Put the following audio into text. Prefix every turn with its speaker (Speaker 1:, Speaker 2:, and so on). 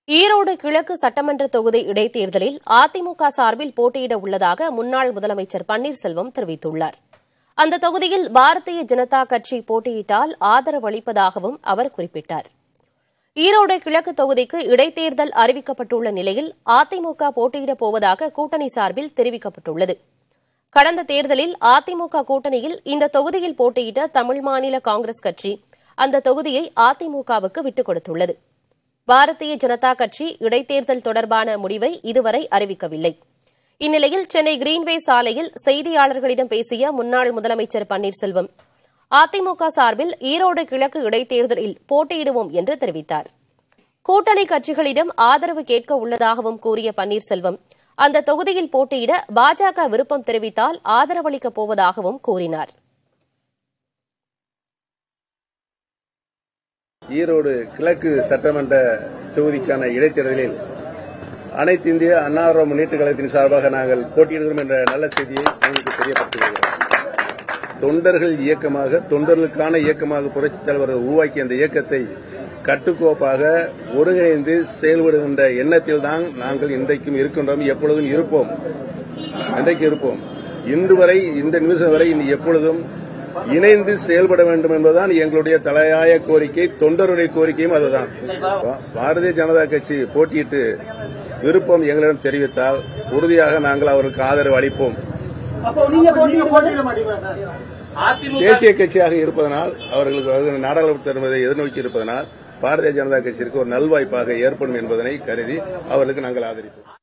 Speaker 1: ஈரோடு கிழக்கு சட்டமன்ற தொகுதி இடைத்தேர்தலில் அதிமுக சார்பில் போட்டியிட உள்ளதாக முன்னாள் முதலமைச்சர் பன்னீர்செல்வம் தெரிவித்துள்ளார் அந்த தொகுதியில் பாரதிய ஜனதா கட்சி போட்டியிட்டால் ஆதரவு அளிப்பதாகவும் அவர் குறிப்பிட்டார் ஈரோடு கிழக்கு தொகுதிக்கு இடைத்தேர்தல் அறிவிக்கப்பட்டுள்ள நிலையில் அதிமுக போட்டியிடப் போவதாக கூட்டணி சார்பில் தெரிவிக்கப்பட்டுள்ளது கடந்த தேர்தலில் அதிமுக கூட்டணியில் இந்த தொகுதியில் போட்டியிட்ட தமிழ் மாநில காங்கிரஸ் கட்சி அந்த தொகுதியை அதிமுகவுக்கு விட்டுக் கொடுத்துள்ளது பாரதிய ஜனதா கட்சி இடைத்தேர்தல் தொடர்பான முடிவை இதுவரை அறிவிக்கவில்லை இந்நிலையில் சென்னை கிரீன்வே சாலையில் செய்தியாளர்களிடம் பேசிய முன்னாள் முதலமைச்சர் பன்னீர்செல்வம் அதிமுக சார்பில் ஈரோடு கிழக்கு இடைத்தேர்தலில் போட்டியிடுவோம் என்று தெரிவித்தார் கூட்டணி கட்சிகளிடம் ஆதரவு கேட்க உள்ளதாகவும் கூறிய பன்னீர்செல்வம் அந்த தொகுதியில் போட்டியிட பாஜக விருப்பம் தெரிவித்தால் ஆதரவளிக்கப் போவதாகவும் கூறினார்
Speaker 2: ஈரோடு கிழக்கு சட்டமன்ற தொகுதிக்கான இடைத்தேர்தலில் அனைத்து இந்திய அன்னார முன்னேற்ற கழகத்தின் சார்பாக நாங்கள் போட்டியிடுகிறோம் என்ற நல்ல செய்தியை உங்களுக்கு தெரியப்படுத்துகிறோம் தொண்டர்கள் இயக்கமாக தொண்டர்களுக்கான இயக்கமாக புரட்சித் தலைவர் உருவாக்கிய அந்த இயக்கத்தை கட்டுக்கோப்பாக ஒருங்கிணைந்து செயல்படுகின்ற எண்ணத்தில் தான் நாங்கள் இன்றைக்கும் இருக்கின்றோம் எப்பொழுதும் இருப்போம் இன்றைக்கு இருப்போம் இன்று வரை இந்த நிமிஷம் வரை இனி எப்பொழுதும் இணைந்து செயல்பட வேண்டும் என்பதுதான் எங்களுடைய தலையாய கோரிக்கை தொண்டருடைய கோரிக்கையும் அதுதான் பாரதிய ஜனதா கட்சி போட்டியிட்டு விருப்பம் எங்களிடம் தெரிவித்தால் உறுதியாக நாங்கள் அவருக்கு ஆதரவு அளிப்போம்
Speaker 3: அப்போ நீங்க போட்டியிட மாட்டீங்களா சார்
Speaker 2: தேசிய கட்சியாக இருப்பதனால் அவர்களுக்கு நாடாளுமன்ற தேர்தலை எதிர்நோக்கி இருப்பதனால் பாரதிய ஜனதா கட்சிக்கு ஒரு நல்வாய்ப்பாக ஏற்படும் என்பதனை கருதி அவர்களுக்கு நாங்கள் ஆதரிப்போம்